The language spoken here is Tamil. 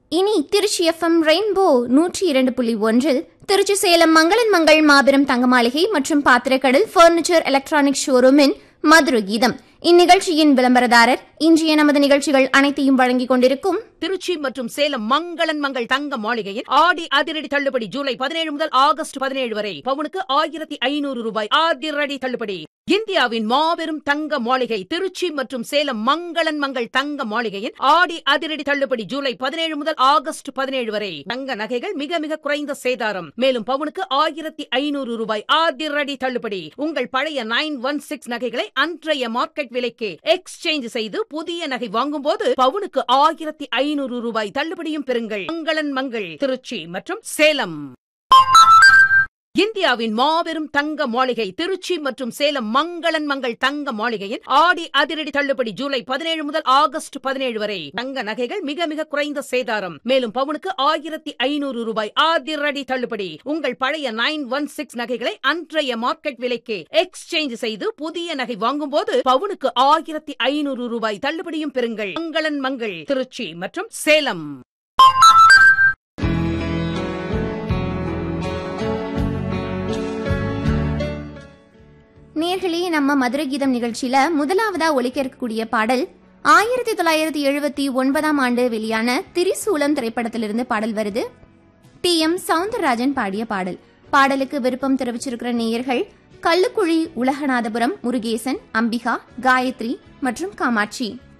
இனி திருச்சி எஃப்எம் ரெயின்போ நூற்றி இரண்டு புள்ளி ஒன்றில் திருச்சி சேலம் மங்களன் மங்கள் மாபெரும் தங்க மாளிகை மற்றும் பாத்திரக்கடல் பர்னிச்சர் எலக்ட்ரானிக் ஷோரூமின் மதுர கீதம் இந்நிகழ்ச்சியின் விளம்பரதாரர் இன்றைய நமது நிகழ்ச்சிகள் அனைத்தையும் வழங்கிக் கொண்டிருக்கும் திருச்சி மற்றும் சேலம் மங்களன் மங்கள் தங்க மாளிகையில் ஆடி அதிரடி தள்ளுபடி ஜூலை பதினேழு முதல் ஆகஸ்ட் பதினேழு வரை பவுனுக்கு ஆயிரத்தி ஐநூறு ரூபாய் அதிரடி தள்ளுபடி இந்தியாவின் மாபெரும் தங்க மாளிகை திருச்சி மற்றும் சேலம் மங்களன் மங்கள் தங்க மாளிகையில் ஆடி அதிரடி தள்ளுபடி ஜூலை பதினேழு முதல் ஆகஸ்ட் பதினேழு வரை தங்க நகைகள் மிக மிக குறைந்த சேதாரம் மேலும் பவுனுக்கு ஆயிரத்தி ஐநூறு ரூபாய் அதிரடி தள்ளுபடி உங்கள் பழைய நைன் ஒன் சிக்ஸ் நகைகளை அன்றைய மார்க்கெட் விலைக்கு எக்ஸ்சேஞ்ச் செய்து புதிய நகை வாங்கும் போது பவுனுக்கு ஆயிரத்தி ஐநூறு ரூபாய் தள்ளுபடியும் பெறுங்கள் மங்களன் மங்கள் திருச்சி மற்றும் சேலம் இந்தியாவின் மாபெரும் தங்க மாளிகை திருச்சி மற்றும் சேலம் மங்களன் மங்கள் தங்க மாளிகையில் ஆடி அதிரடி தள்ளுபடி ஜூலை பதினேழு முதல் ஆகஸ்ட் பதினேழு வரை தங்க நகைகள் மிக மிக குறைந்த சேதாரம் மேலும் பவுனுக்கு ஆயிரத்தி ஐநூறு ரூபாய் அதிரடி தள்ளுபடி உங்கள் பழைய நைன் ஒன் சிக்ஸ் நகைகளை அன்றைய மார்க்கெட் விலைக்கு எக்ஸ்சேஞ்ச் செய்து புதிய நகை வாங்கும் போது பவுனுக்கு ஆயிரத்தி ஐநூறு ரூபாய் தள்ளுபடியும் பெறுங்கள் மங்களன் மங்கள் திருச்சி மற்றும் சேலம் நேர்களே நம்ம மதுர கீதம் நிகழ்ச்சியில முதலாவதா ஒலிக்க இருக்கக்கூடிய பாடல் ஆயிரத்தி தொள்ளாயிரத்தி எழுபத்தி ஒன்பதாம் ஆண்டு வெளியான திரிசூலம் திரைப்படத்திலிருந்து பாடல் வருது டி எம் சவுந்தரராஜன் பாடிய பாடல் பாடலுக்கு விருப்பம் தெரிவிச்சிருக்கிற நேயர்கள் கள்ளுக்குழி உலகநாதபுரம் முருகேசன் அம்பிகா காயத்ரி மற்றும் காமாட்சி